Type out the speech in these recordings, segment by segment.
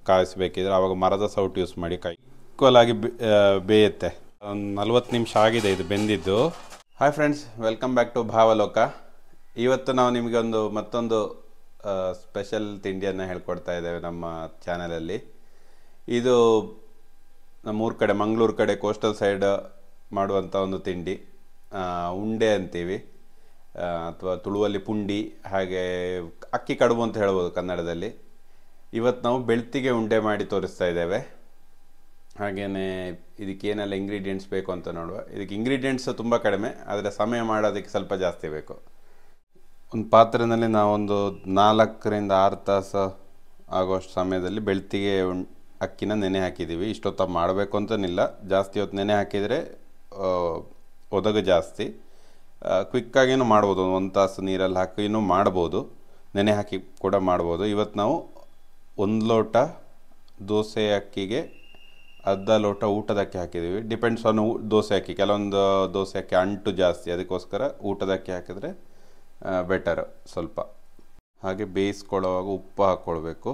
ಕಾಯಿಸ್ಬೇಕಿದ್ರೆ ಆವಾಗ ಮರದ ಸೌಟು ಯೂಸ್ ಮಾಡಿ ಕಾಯಿ ಈಕ್ವಲ್ ಆಗಿ ಬೆ- ಆ, ಬೇಯುತ್ತೆ ಒಂದು ನಲ್ವತ್ತು ನಿಮಿಷ ಆಗಿದೆ ಇದು ಬೆಂದಿದ್ದು hi friends welcome back to Bhavaloka ಇವತ್ತು ನಾವು ನಿಮಗೆ ಒಂದು ಮತ್ತೊಂದು ಸ್ಪೆಷಲ್ ತಿಂಡಿಯನ್ನು ಹೇಳ್ಕೊಡ್ತಾ ಇದ್ದೇವೆ ನಮ್ಮ ಚಾನಲಲ್ಲಿ ಇದು ನಮ್ಮೂರ ಕಡೆ ಮಂಗಳೂರು ಕಡೆ ಕೋಸ್ಟಲ್ ಸೈಡ್ ಮಾಡುವಂಥ ಒಂದು ತಿಂಡಿ ಆ, ಉಂಡೆ ಅಂತೀವಿ ಅಥವಾ ತುಳುವಲ್ಲಿ ಪುಂಡಿ ಹಾಗೆ ಅಕ್ಕಿ ಕಡುಬು ಅಂತ ಹೇಳ್ಬೋದು ಕನ್ನಡದಲ್ಲಿ ಇವತ್ತು ನಾವು ಬೆಳ್ತಿಗೆ ಉಂಡೆ ಮಾಡಿ ತೋರಿಸ್ತಾ ಇದ್ದೇವೆ ಹಾಗೆಯೇ ಇದಕ್ಕೆ ಏನೆಲ್ಲ ಇಂಗ್ರೀಡಿಯೆಂಟ್ಸ್ ಬೇಕು ಅಂತ ನೋಡುವ ಇದಕ್ಕೆ ಇಂಗ್ರೀಡಿಯೆಂಟ್ಸ್ ತುಂಬ ಕಡಿಮೆ ಆದರೆ ಸಮಯ ಮಾಡೋದಕ್ಕೆ ಸ್ವಲ್ಪ ಜಾಸ್ತಿ ಬೇಕು ಒಂದು ಪಾತ್ರೆಯಲ್ಲಿ ನಾವೊಂದು ನಾಲ್ಕರಿಂದ ಆರು ತಾಸು ಆಗುವಷ್ಟು ಸಮಯದಲ್ಲಿ ಬೆಳ್ತಿಗೆ ಉಣ್ ಅಕ್ಕಿನ ನೆನೆ ಹಾಕಿದ್ದೀವಿ ಇಷ್ಟೊತ್ತು ಮಾಡಬೇಕು ಅಂತನಿಲ್ಲ ಜಾಸ್ತಿ ಹೊತ್ತು ನೆನೆ ಹಾಕಿದರೆ ಆ, ಒದಗು ಜಾಸ್ತಿ ಕ್ವಿಕ್ಕಾಗಿನೂ ಮಾಡ್ಬೋದು ಒಂದು ತಾಸು ನೀರಲ್ಲಿ ಹಾಕಿನೂ ಮಾಡ್ಬೋದು ನೆನೆ ಹಾಕಿ ಕೂಡ ಮಾಡ್ಬೋದು ಇವತ್ತು ನಾವು ಒಂದು ಲೋಟ ದೋಸೆ ಅಕ್ಕಿಗೆ ಅರ್ಧ ಲೋಟ ಊಟದ ಅಕ್ಕಿ ಹಾಕಿದ್ದೀವಿ ಡಿಪೆಂಡ್ಸ್ ಆನ್ ದೋಸೆ ಅಕ್ಕಿ ಕೆಲವೊಂದು ದೋಸೆ ಅಕ್ಕಿ ಅಂಟು ಜಾಸ್ತಿ ಅದಕ್ಕೋಸ್ಕರ ಊಟದ ಅಕ್ಕಿ ಹಾಕಿದ್ರೆ ಬೆಟರ್ ಸ್ವಲ್ಪ ಹಾಗೆ ಬೇಯಿಸ್ಕೊಳ್ಳೋವಾಗ ಉಪ್ಪು ಹಾಕ್ಕೊಳ್ಬೇಕು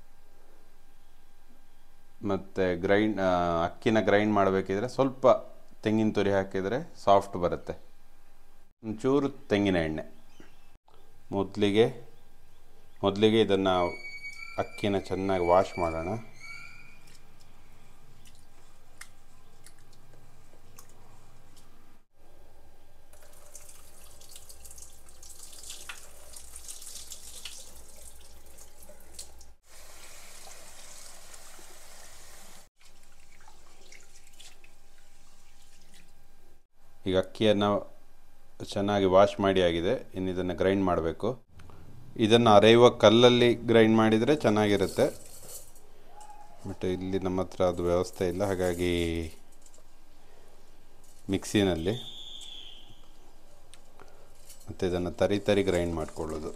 ಮತ್ತು ಗ್ರೈಂಡ್ ಅಕ್ಕಿನ ಗ್ರೈಂಡ್ ಮಾಡಬೇಕಿದ್ರೆ ಸ್ವಲ್ಪ ತೆಂಗಿನ ತುರಿ ಹಾಕಿದರೆ ಸಾಫ್ಟ್ ಬರುತ್ತೆ ಒಂಚೂರು ತೆಂಗಿನ ಎಣ್ಣೆ ಮೊದಲಿಗೆ ಮೊದಲಿಗೆ ಇದನ್ನು ಅಕ್ಕಿನ ಚೆನ್ನಾಗಿ ವಾಶ್ ಮಾಡೋಣ ಈಗ ಅಕ್ಕಿಯನ್ನು ಚೆನ್ನಾಗಿ ವಾಶ್ ಮಾಡಿ ಆಗಿದೆ ಇನ್ನು ಇದನ್ನು ಗ್ರೈಂಡ್ ಮಾಡಬೇಕು ಇದನ್ನು ಅರೆಯುವ ಕಲ್ಲಲ್ಲಿ ಗ್ರೈಂಡ್ ಮಾಡಿದರೆ ಚೆನ್ನಾಗಿರುತ್ತೆ ಬಟ್ ಇಲ್ಲಿ ನಮ್ಮ ಹತ್ರ ಅದು ವ್ಯವಸ್ಥೆ ಇಲ್ಲ ಹಾಗಾಗಿ ಮಿಕ್ಸಿನಲ್ಲಿ ಮತ್ತು ಇದನ್ನು ತರಿ ತರಿ ಗ್ರೈಂಡ್ ಮಾಡಿಕೊಳ್ಳೋದು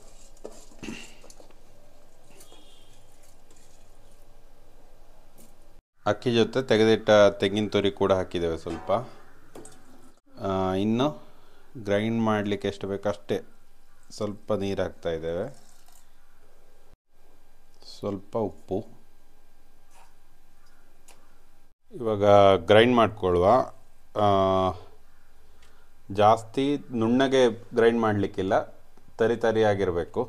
ಅಕ್ಕಿ ಜೊತೆ ತೆಗೆದಿಟ್ಟ ತೆಂಗಿನ ತುರಿ ಕೂಡ ಹಾಕಿದ್ದೇವೆ ಸ್ವಲ್ಪ ಆ, ಇನ್ನು ಗ್ರೈಂಡ್ ಮಾಡಲಿಕ್ಕೆ ಎಷ್ಟು ಬೇಕು ಅಷ್ಟೇ ಸ್ವಲ್ಪ ನೀರು ಹಾಕ್ತಾ ಇದ್ದೇವೆ ಸ್ವಲ್ಪ ಉಪ್ಪು ಇವಾಗ ಗ್ರೈಂಡ್ ಮಾಡ್ಕೊಳ್ಳುವ ಆ, ಜಾಸ್ತಿ ನುಣ್ಣಗೆ ಗ್ರೈಂಡ್ ಮಾಡಲಿಕ್ಕಿಲ್ಲ ತರಿ ತರಿಯಾಗಿರಬೇಕು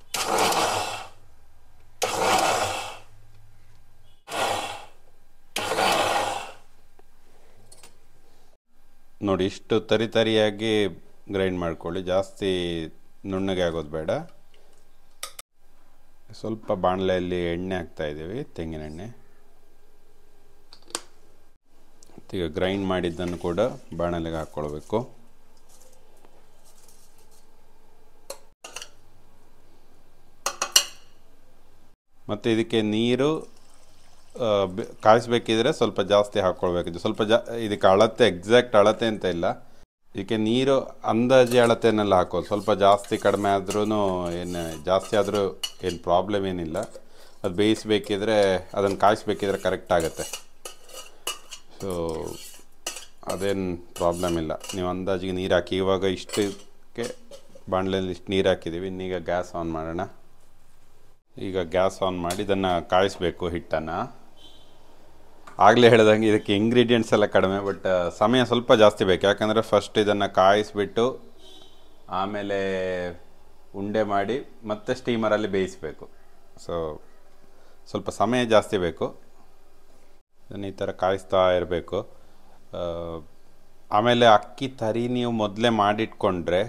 ನೋಡಿ ಇಷ್ಟು ತರಿ ತರಿಯಾಗಿ ಗ್ರೈಂಡ್ ಮಾಡ್ಕೊಳ್ಳಿ ಜಾಸ್ತಿ ನುಣ್ಣಗೆ ಆಗೋದು ಬೇಡ ಸ್ವಲ್ಪ ಬಾಣಲೆಯಲ್ಲಿ ಎಣ್ಣೆ ಹಾಕ್ತಾ ಇದ್ದೀವಿ ತೆಂಗಿನ ಎಣ್ಣೆ ಈಗ ಗ್ರೈಂಡ್ ಮಾಡಿದ್ದನ್ನು ಕೂಡ ಬಾಣಲೆಗೆ ಹಾಕ್ಕೊಳ್ಬೇಕು ಮತ್ತು ಇದಕ್ಕೆ ನೀರು ಆ, ಬೆ- ಕಾಯಿಸ್ಬೇಕಿದ್ರೆ ಸ್ವಲ್ಪ ಜಾಸ್ತಿ ಹಾಕ್ಕೊಳ್ಬೇಕಿದೆ ಸ್ವಲ್ಪ ಜಾ ಇದಕ್ಕೆ ಅಳತೆ ಎಕ್ಸಾಕ್ಟ್ ಅಳತೆ ಅಂತ ಇಲ್ಲ ಇದಕ್ಕೆ ನೀರು ಅಂದಾಜು ಅಳತೆನೆಲ್ಲ ಹಾಕೋದು ಸ್ವಲ್ಪ ಜಾಸ್ತಿ ಕಡಿಮೆ ಆದ್ರೂ ಏನು ಜಾಸ್ತಿ ಆದರೂ ಏನು ಪ್ರಾಬ್ಲಮ್ ಏನಿಲ್ಲ ಅದು ಬೇಯಿಸ್ಬೇಕಿದ್ರೆ ಅದನ್ನು ಕಾಯಿಸ್ಬೇಕಿದ್ರೆ ಕರೆಕ್ಟ್ ಆಗುತ್ತೆ ಸೊ ಅದೇನು ಪ್ರಾಬ್ಲಮ್ ಇಲ್ಲ ನೀವು ಅಂದಾಜಿಗೆ ನೀರು ಹಾಕಿ ಇವಾಗ ಇಷ್ಟಕ್ಕೆ ಬಾಣಲೆಯಲ್ಲಿ ಇಷ್ಟು ನೀರು ಹಾಕಿದ್ದೀವಿ ಇನ್ನೀಗ ಗ್ಯಾಸ್ ಆನ್ ಮಾಡೋಣ ಈಗ ಗ್ಯಾಸ್ ಆನ್ ಮಾಡಿ ಇದನ್ನು ಕಾಯಿಸ್ಬೇಕು ಹಿಟ್ಟನ್ನು ಆಗಲೇ ಹೇಳ್ದಂಗೆ ಇದಕ್ಕೆ ಇಂಗ್ರೀಡಿಯೆಂಟ್ಸ್ ಎಲ್ಲ ಕಡಿಮೆ ಬಟ್ ಸಮಯ ಸ್ವಲ್ಪ ಜಾಸ್ತಿ ಬೇಕು ಯಾಕಂದರೆ ಫಸ್ಟ್ ಇದನ್ನು ಕಾಯಿಸ್ಬಿಟ್ಟು ಆಮೇಲೆ ಉಂಡೆ ಮಾಡಿ ಮತ್ತೆ ಸ್ಟೀಮರಲ್ಲಿ ಬೇಯಿಸಬೇಕು ಸೊ ಸ್ವಲ್ಪ ಸಮಯ ಜಾಸ್ತಿ ಬೇಕು ಇದನ್ನು ಈ ಥರ ಕಾಯಿಸ್ತಾ ಇರಬೇಕು ಆಮೇಲೆ ಅಕ್ಕಿ ತರಿ ನೀವು ಮೊದಲೇ ಮಾಡಿಟ್ಕೊಂಡ್ರೆ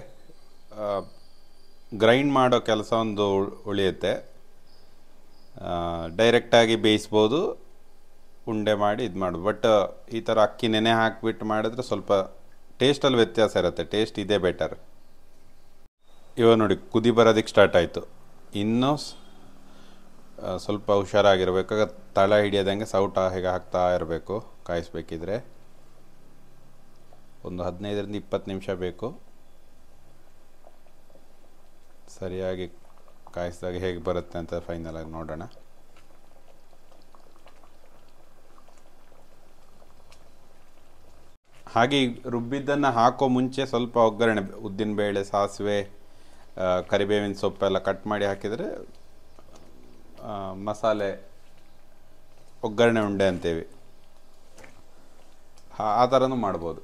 ಗ್ರೈಂಡ್ ಮಾಡೋ ಕೆಲಸ ಒಂದು ಉಳ್- ಉಳಿಯುತ್ತೆ ಡೈರೆಕ್ಟಾಗಿ ಬೇಯಿಸ್ಬೋದು ಉಂಡೆ ಮಾಡಿ ಇದು ಮಾಡೋದು ಬಟ್ ಈ ಥರ ಅಕ್ಕಿ ನೆನೆ ಹಾಕಿಬಿಟ್ಟು ಮಾಡಿದ್ರೆ ಸ್ವಲ್ಪ ಟೇಸ್ಟಲ್ಲಿ ವ್ಯತ್ಯಾಸ ಇರುತ್ತೆ ಟೇಸ್ಟ್ ಇದೇ ಬೆಟರ್ ಇವಾಗ ನೋಡಿ ಕುದಿ ಬರೋದಕ್ಕೆ ಸ್ಟಾರ್ಟ್ ಆಯಿತು ಇನ್ನೂ ಸ್- ಆ, ಸ್ವಲ್ಪ ಹುಷಾರಾಗಿರ್ಬೇಕಾಗ ತಳ ಹಿಡಿಯೋದಂಗೆ ಸೌಟ ಹೇಗೆ ಹಾಕ್ತಾ ಇರಬೇಕು ಕಾಯಿಸ್ಬೇಕಿದ್ರೆ ಒಂದು ಹದಿನೈದರಿಂದ ಇಪ್ಪತ್ತು ನಿಮಿಷ ಬೇಕು ಸರಿಯಾಗಿ ಕಾಯಿಸಿದಾಗ ಹೇಗೆ ಬರುತ್ತೆ ಅಂತ ಫೈನಲ್ ಆಗಿ ನೋಡೋಣ ಹಾಗೆ ಈ ರುಬ್ಬಿದ್ದನ್ನು ಹಾಕೋ ಮುಂಚೆ ಸ್ವಲ್ಪ ಒಗ್ಗರಣೆ ಉದ್ದಿನಬೇಳೆ ಸಾಸಿವೆ ಆ, ಕರಿಬೇವಿನ ಸೊಪ್ಪೆಲ್ಲ ಕಟ್ ಮಾಡಿ ಹಾಕಿದರೆ ಆ, ಮಸಾಲೆ ಒಗ್ಗರಣೆ ಉಂಡೆ ಅಂತೀವಿ ಆ- ಆ ಥರನೂ ಮಾಡ್ಬೋದು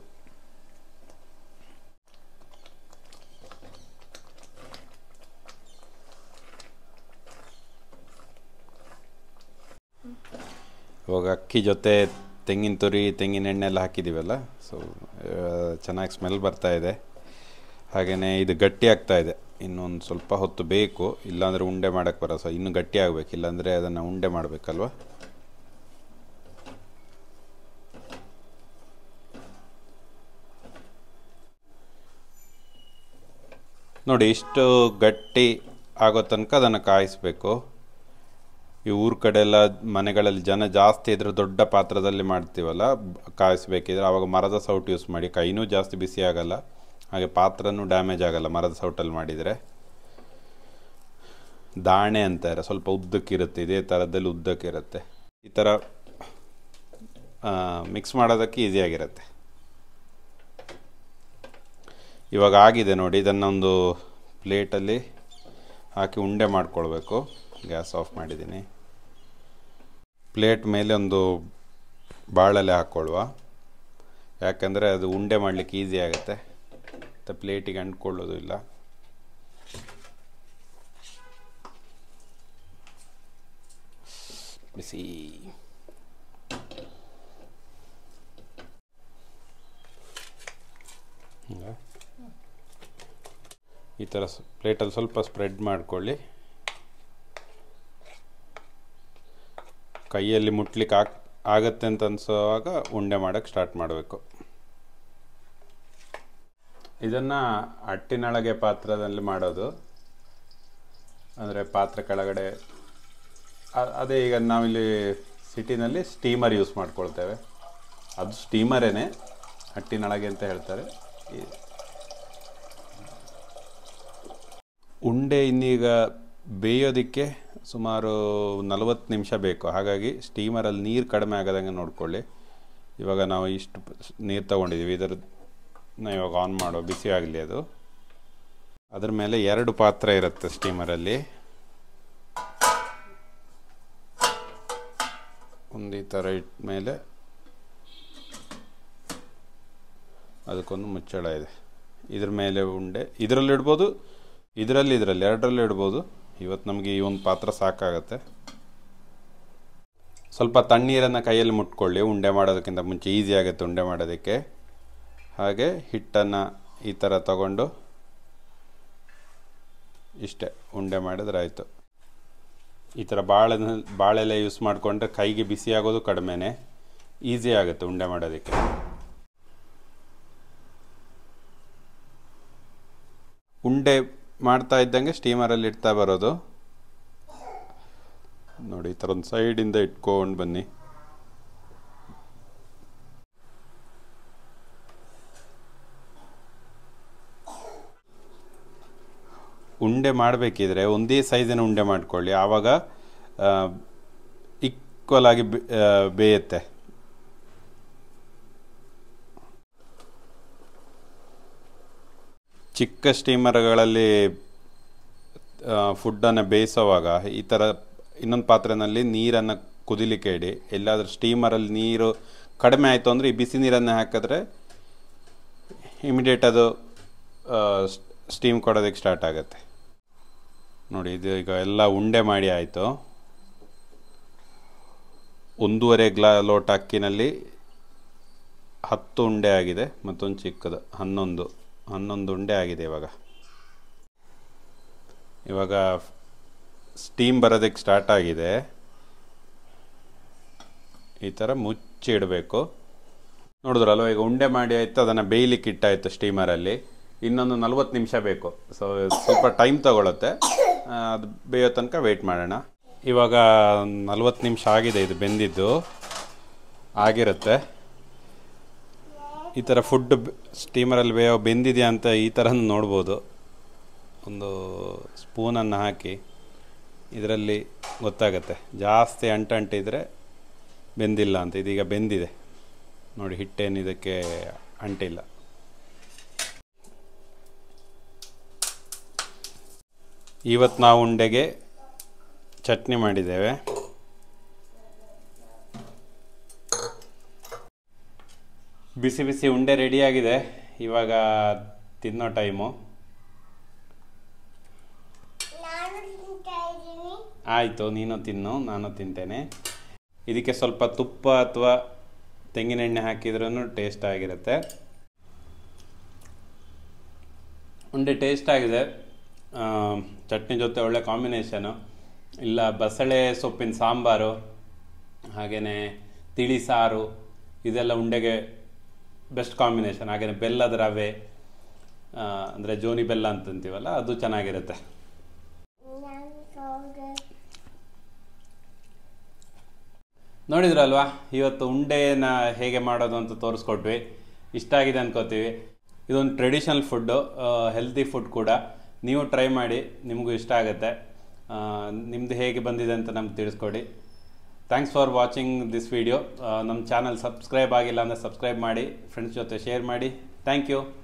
ಇವಾಗ ಅಕ್ಕಿ ಜೊತೆ ತೆಂಗಿನ ತುರಿ ತೆಂಗಿನ ಎಣ್ಣೆ ಎಲ್ಲ ಹಾಕಿದ್ದೀವಲ್ಲ ಸೊ ಚೆನ್ನಾಗಿ ಸ್ಮೆಲ್ ಬರ್ತಾ ಇದೆ ಹಾಗೆಯೇ ಇದು ಗಟ್ಟಿ ಆಗ್ತಾ ಇದೆ ಇನ್ನೊಂದು ಸ್ವಲ್ಪ ಹೊತ್ತು ಬೇಕು ಇಲ್ಲಾಂದರೆ ಉಂಡೆ ಮಾಡೋಕ್ಕೆ ಬರೋ ಸೊ ಇನ್ನೂ ಗಟ್ಟಿ ಆಗಬೇಕು ಇಲ್ಲಾಂದರೆ ಅದನ್ನು ಉಂಡೆ ಮಾಡಬೇಕಲ್ವ ನೋಡಿ ಇಷ್ಟು ಗಟ್ಟಿ ಆಗೋ ತನಕ ಅದನ್ನು ಕಾಯಿಸಬೇಕು ಈ ಊರ ಕಡೆ ಎಲ್ಲ ಮನೆಗಳಲ್ಲಿ ಜನ ಜಾಸ್ತಿ ಇದ್ರೆ ದೊಡ್ಡ ಪಾತ್ರದಲ್ಲಿ ಮಾಡ್ತೀವಲ್ಲ ಬ- ಕಾಯಿಸ್ಬೇಕಿದ್ರೆ ಆವಾಗ ಮರದ ಸೌಟು ಯೂಸ್ ಮಾಡಿ ಕೈನೂ ಜಾಸ್ತಿ ಬಿಸಿ ಆಗಲ್ಲ ಹಾಗೆ ಪಾತ್ರನೂ ಡ್ಯಾಮೇಜ್ ಆಗಲ್ಲ ಮರದ ಸೌಟಲ್ಲಿ ಮಾಡಿದರೆ ದಾಣೆ ಅಂತಾರೆ ಸ್ವಲ್ಪ ಉದ್ದಕ್ಕಿರುತ್ತೆ ಇದೇ ಥರದಲ್ಲಿ ಉದ್ದಕ್ಕಿರುತ್ತೆ ಈ ಥರ ಮಿಕ್ಸ್ ಮಾಡೋದಕ್ಕೆ ಈಸಿಯಾಗಿರುತ್ತೆ ಇವಾಗ ಆಗಿದೆ ನೋಡಿ ಇದನ್ನೊಂದು ಪ್ಲೇಟಲ್ಲಿ ಹಾಕಿ ಉಂಡೆ ಮಾಡ್ಕೊಳ್ಬೇಕು ಗ್ಯಾಸ್ ಆಫ್ ಮಾಡಿದ್ದೀನಿ ಪ್ಲೇಟ್ ಮೇಲೆ ಒಂದು ಬಾಳೆಲೆ ಹಾಕ್ಕೊಳ್ವ ಯಾಕಂದರೆ ಅದು ಉಂಡೆ ಮಾಡಲಿಕ್ಕೆ ಈಸಿ ಆಗುತ್ತೆ ಮತ್ತು ಪ್ಲೇಟಿಗೆ ಅಂಟ್ಕೊಳ್ಳೋದು ಇಲ್ಲ ಬಿಸಿ ಹಿಂಗ. ಈ ಥರ ಪ್ಲೇಟಲ್ಲಿ ಸ್ವಲ್ಪ ಸ್ಪ್ರೆಡ್ ಮಾಡ್ಕೊಳ್ಳಿ ಕೈಯಲ್ಲಿ ಮುಟ್ಲಿಕ್ಕೆ ಆಗ್ ಆಗತ್ತೆ ಅಂತ ಅನ್ಸೋವಾಗ ಉಂಡೆ ಮಾಡೋಕ್ಕೆ ಸ್ಟಾರ್ಟ್ ಮಾಡಬೇಕು ಇದನ್ನು ಅಟ್ಟಿನೊಳಗೆ ಪಾತ್ರದಲ್ಲಿ ಮಾಡೋದು ಅಂದರೆ ಪಾತ್ರೆ ಕೆಳಗಡೆ ಅ- ಅದೇ ಈಗ ನಾವಿಲ್ಲಿ ಸಿಟಿನಲ್ಲಿ ಸ್ಟೀಮರ್ ಯೂಸ್ ಮಾಡ್ಕೊಳ್ತೇವೆ ಅದು ಸ್ಟೀಮರೇನೆ ಹಟ್ಟಿನೊಳಗೆ ಅಂತ ಹೇಳ್ತಾರೆ ಈ- ಉಂಡೆ ಇನ್ನೀಗ ಬೇಯೋದಕ್ಕೆ ಸುಮಾರು ನಲವತ್ತು ನಿಮಿಷ ಬೇಕು ಹಾಗಾಗಿ ಸ್ಟೀಮರಲ್ಲಿ ನೀರು ಕಡಿಮೆ ಆಗದಂಗೆ ನೋಡ್ಕೊಳ್ಳಿ ಇವಾಗ ನಾವು ಇಷ್ಟು ನೀರು ತಗೊಂಡಿದ್ದೀವಿ ಇದರ ಇವಾಗ ಆನ್ ಮಾಡೋ ಬಿಸಿ ಆಗಲಿ ಅದು ಅದ್ರ ಮೇಲೆ ಎರಡು ಪಾತ್ರ ಇರುತ್ತೆ ಸ್ಟೀಮರಲ್ಲಿ ಒಂದು ಈ ಥರ ಇಟ್ಟ ಮೇಲೆ ಅದಕ್ಕೊಂದು ಮುಚ್ಚಳ ಇದೆ ಇದ್ರ ಮೇಲೆ ಉಂಡೆ ಇದರಲ್ಲಿ ಇಡ್ಬೋದು ಇದರಲ್ಲಿ ಇದರಲ್ಲಿ ಎರಡರಲ್ಲಿ ಇಡ್ಬೋದು ಇವತ್ತು ನಮಗೆ ಈ ಒಂದು ಪಾತ್ರ ಸಾಕಾಗತ್ತೆ ಸ್ವಲ್ಪ ತಣ್ಣೀರನ್ನು ಕೈಯಲ್ಲಿ ಮುಟ್ಕೊಳ್ಳಿ ಉಂಡೆ ಮಾಡೋದಕ್ಕಿಂತ ಮುಂಚೆ ಈಸಿ ಆಗುತ್ತೆ ಉಂಡೆ ಮಾಡೋದಕ್ಕೆ ಹಾಗೆ ಹಿಟ್ಟನ್ನು ಈ ಥರ ತಗೊಂಡು ಇಷ್ಟೇ ಉಂಡೆ ಮಾಡಿದ್ರೆ ಆಯಿತು ಈ ಥರ ಬಾಳೆ ಬಾಳೆಲೆ ಯೂಸ್ ಮಾಡಿಕೊಂಡ್ರೆ ಕೈಗೆ ಬಿಸಿ ಆಗೋದು ಕಡಿಮೆನೇ ಈಸಿ ಆಗುತ್ತೆ ಉಂಡೆ ಮಾಡೋದಕ್ಕೆ ಉಂಡೆ ಮಾಡ್ತಾ ಇದ್ದಂಗೆ ಸ್ಟೀಮರಲ್ಲಿ ಇಡ್ತಾ ಬರೋದು ನೋಡಿ ಈ ಥರ ಒಂದು ಸೈಡಿಂದ ಇಟ್ಕೊಂಡು ಬನ್ನಿ ಉಂಡೆ ಮಾಡಬೇಕಿದ್ರೆ ಒಂದೇ ಸೈಜಿನ ಉಂಡೆ ಮಾಡ್ಕೊಳ್ಳಿ ಆವಾಗ ಈಕ್ವಲ್ ಆಗಿ ಬೆ- ಆ, ಬೇಯುತ್ತೆ ಚಿಕ್ಕ ಸ್ಟೀಮರ್ಗಳಲ್ಲಿ ಫುಡ್ಡನ್ನು ಬೇಯಿಸೋವಾಗ ಈ ಥರ ಇನ್ನೊಂದು ಪಾತ್ರೆಯಲ್ಲಿ ನೀರನ್ನು ಕುದಿಲಿಕ್ಕೆ ಇಡಿ ಎಲ್ಲಾದರೂ ಸ್ಟೀಮರಲ್ಲಿ ನೀರು ಕಡಿಮೆ ಆಯಿತು ಅಂದರೆ ಈ ಬಿಸಿ ನೀರನ್ನು ಹಾಕಿದ್ರೆ ಇಮಿಡಿಯೇಟ್ ಅದು ಸ್ಟೀಮ್ ಕೊಡೋದಕ್ಕೆ ಸ್ಟಾರ್ಟ್ ಆಗುತ್ತೆ ನೋಡಿ ಇದು ಈಗ ಎಲ್ಲ ಉಂಡೆ ಮಾಡಿ ಆಯಿತು ಒಂದೂವರೆ ಗ್ಲಾ ಲೋಟ ಅಕ್ಕಿನಲ್ಲಿ ಹತ್ತು ಉಂಡೆ ಆಗಿದೆ ಮತ್ತೊಂದು ಚಿಕ್ಕದು ಹನ್ನೊಂದು ಹನ್ನೊಂದು ಉಂಡೆ ಆಗಿದೆ ಇವಾಗ ಇವಾಗ ಸ್ಟೀಮ್ ಬರೋದಕ್ಕೆ ಸ್ಟಾರ್ಟ್ ಆಗಿದೆ ಈ ಥರ ಮುಚ್ಚಿ ಇಡಬೇಕು ನೋಡಿದ್ರಲ್ವ ಈಗ ಉಂಡೆ ಮಾಡಿ ಆಯಿತು ಅದನ್ನು ಬೇಯ್ಲಿಕ್ಕೆ ಇಟ್ಟಾಯಿತು ಸ್ಟೀಮರಲ್ಲಿ ಇನ್ನೊಂದು ನಲ್ವತ್ತು ನಿಮಿಷ ಬೇಕು ಸೊ ಸ್ವಲ್ಪ ಟೈಮ್ ತಗೊಳುತ್ತೆ ಆ, ಅದು ಬೇಯೋ ತನಕ ವೆಯ್ಟ್ ಮಾಡೋಣ ಇವಾಗ ನಲ್ವತ್ತು ನಿಮಿಷ ಆಗಿದೆ ಇದು ಬೆಂದಿದ್ದು ಆಗಿರುತ್ತೆ ಈ ಥರ ಫುಡ್ ಸ್ಟೀಮರಲ್ಲಿ ಬೇಯೋ ಬೆಂದಿದೆಯಾ ಅಂತ ಈ ಥರ ನೋಡ್ಬೋದು ಒಂದು ಸ್ಪೂನನ್ನು ಹಾಕಿ ಇದರಲ್ಲಿ ಗೊತ್ತಾಗತ್ತೆ ಜಾಸ್ತಿ ಅಂಟಿದ್ರೆ ಬೆಂದಿಲ್ಲ ಅಂತ ಇದೀಗ ಬೆಂದಿದೆ ನೋಡಿ ಹಿಟ್ಟೇನು ಇದಕ್ಕೆ ಅಂಟಿಲ್ಲ ಇವತ್ತು ನಾವು ಉಂಡೆಗೆ ಚಟ್ನಿ ಮಾಡಿದ್ದೇವೆ ಬಿಸಿ ಬಿಸಿ ಉಂಡೆ ರೆಡಿಯಾಗಿದೆ ಇವಾಗ ತಿನ್ನೋ ಟೈಮು ನಾನು ತಿಂತಾ ಇದ್ದೀನಿ ಆಯಿತು ನೀನು ತಿನ್ನು ನಾನು ತಿಂತೇನೆ ಇದಕ್ಕೆ ಸ್ವಲ್ಪ ತುಪ್ಪ ಅಥವಾ ತೆಂಗಿನೆಣ್ಣೆ ಹಾಕಿದ್ರೂ ಟೇಸ್ಟ್ ಆಗಿರುತ್ತೆ ಉಂಡೆ ಟೇಸ್ಟ್ ಆಗಿದೆ ಆ, ಚಟ್ನಿ ಜೊತೆ ಒಳ್ಳೆ ಕಾಂಬಿನೇಷನು ಇಲ್ಲ ಬಸಳೆ ಸೊಪ್ಪಿನ ಸಾಂಬಾರು ಹಾಗೆಯೇ ತಿಳಿ ಸಾರು ಇದೆಲ್ಲ ಉಂಡೆಗೆ ಬೆಸ್ಟ್ ಕಾಂಬಿನೇಷನ್ ಹಾಗೆಯೇ ಬೆಲ್ಲದ ರವೆ ಅಂದರೆ ಜೋನಿ ಬೆಲ್ಲ ಅಂತಂತೀವಲ್ಲ ಅದು ಚೆನ್ನಾಗಿರುತ್ತೆ ನಾನು ಹೌದು ನೋಡಿದ್ರಲ್ವಾ ಇವತ್ತು ಉಂಡೆನ ಹೇಗೆ ಮಾಡೋದು ಅಂತ ತೋರಿಸ್ಕೊಟ್ವಿ ಇಷ್ಟ ಆಗಿದೆ ಅನ್ಕೋತೀವಿ ಇದೊಂದು ಟ್ರೆಡಿಷನಲ್ ಫುಡ್ಡು ಹೆಲ್ತಿ ಫುಡ್ ಕೂಡ ನೀವು ಟ್ರೈ ಮಾಡಿ ನಿಮಗೂ ಇಷ್ಟ ಆಗುತ್ತೆ ನಿಮ್ಮದು ಹೇಗೆ ಬಂದಿದೆ ಅಂತ ನಮ್ಗೆ ತಿಳಿಸ್ಕೊಡಿ thanks for watching this video ನಮ್ಮ ಚಾನಲ್ ಸಬ್ಸ್ಕ್ರೈಬ್ ಆಗಿಲ್ಲ ಅಂದರೆ ಸಬ್ಸ್ಕ್ರೈಬ್ ಮಾಡಿ ಫ್ರೆಂಡ್ಸ್ ಜೊತೆ ಶೇರ್ ಮಾಡಿ ಥ್ಯಾಂಕ್ ಯು